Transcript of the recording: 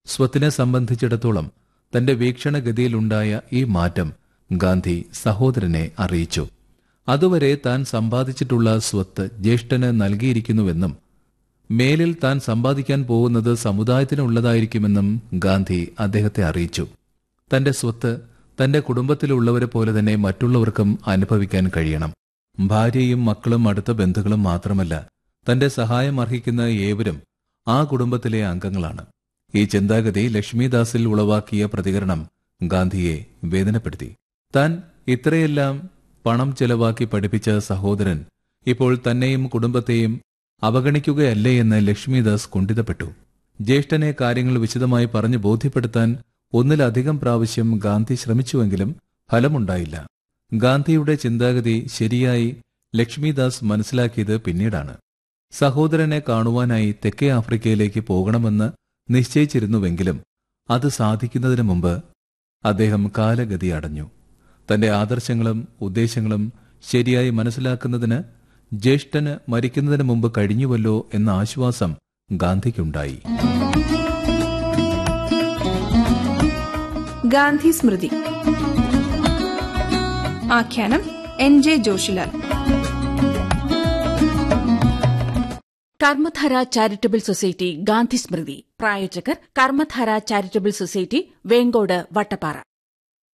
സ്വത്തിനെ സംബന്ധിച്ചിടത്തോളം തന്റെ വീക്ഷണഗതിയിലുണ്ടായ ഈ മാറ്റം ഗാന്ധി സഹോദരനെ അറിയിച്ചു അതുവരെ താൻ സമ്പാദിച്ചിട്ടുള്ള സ്വത്ത് ജ്യേഷ്ഠന് നൽകിയിരിക്കുന്നുവെന്നും മേലിൽ താൻ സമ്പാദിക്കാൻ പോകുന്നത് സമുദായത്തിനുള്ളതായിരിക്കുമെന്നും ഗാന്ധി അദ്ദേഹത്തെ അറിയിച്ചു തന്റെ സ്വത്ത് തന്റെ കുടുംബത്തിലുള്ളവരെ പോലെ തന്നെ മറ്റുള്ളവർക്കും അനുഭവിക്കാൻ കഴിയണം ഭാര്യയും മക്കളും അടുത്ത ബന്ധുക്കളും മാത്രമല്ല തന്റെ സഹായം അർഹിക്കുന്ന ഏവരും ആ കുടുംബത്തിലെ അംഗങ്ങളാണ് ഈ ചിന്താഗതി ലക്ഷ്മിദാസിൽ ഉളവാക്കിയ പ്രതികരണം ഗാന്ധിയെ വേദനപ്പെടുത്തി താൻ ഇത്രയെല്ലാം പണം ചെലവാക്കി പഠിപ്പിച്ച സഹോദരൻ ഇപ്പോൾ തന്നെയും കുടുംബത്തെയും അവഗണിക്കുകയല്ലേ എന്ന് ലക്ഷ്മിദാസ് കുണ്ഠിതപ്പെട്ടു ജ്യേഷ്ഠനെ കാര്യങ്ങൾ വിശദമായി പറഞ്ഞു ബോധ്യപ്പെടുത്താൻ ഒന്നിലധികം പ്രാവശ്യം ഗാന്ധി ശ്രമിച്ചുവെങ്കിലും ഫലമുണ്ടായില്ല ഗാന്ധിയുടെ ചിന്താഗതി ശരിയായി ലക്ഷ്മിദാസ് മനസ്സിലാക്കിയത് പിന്നീടാണ് സഹോദരനെ കാണുവാനായി തെക്കേ ആഫ്രിക്കയിലേക്ക് പോകണമെന്ന് നിശ്ചയിച്ചിരുന്നുവെങ്കിലും അത് സാധിക്കുന്നതിന് മുമ്പ് അദ്ദേഹം കാലഗതി അടഞ്ഞു തന്റെ ആദർശങ്ങളും ഉദ്ദേശങ്ങളും ശരിയായി മനസ്സിലാക്കുന്നതിന് ജ്യേഷ്ഠന് മരിക്കുന്നതിന് മുമ്പ് കഴിഞ്ഞുവല്ലോ എന്ന ആശ്വാസം ഗാന്ധിക്കുണ്ടായി ഗാന്ധി സ്മൃതി ആഖ്യാനം N J Joshilal Karmadhara charitable society Gandhi Smriti പ്രായോജകർ കർമ്മധാര ചാരിറ്റബിൾ സൊസൈറ്റി വേങ്കോട് വട്ടപ്പാറ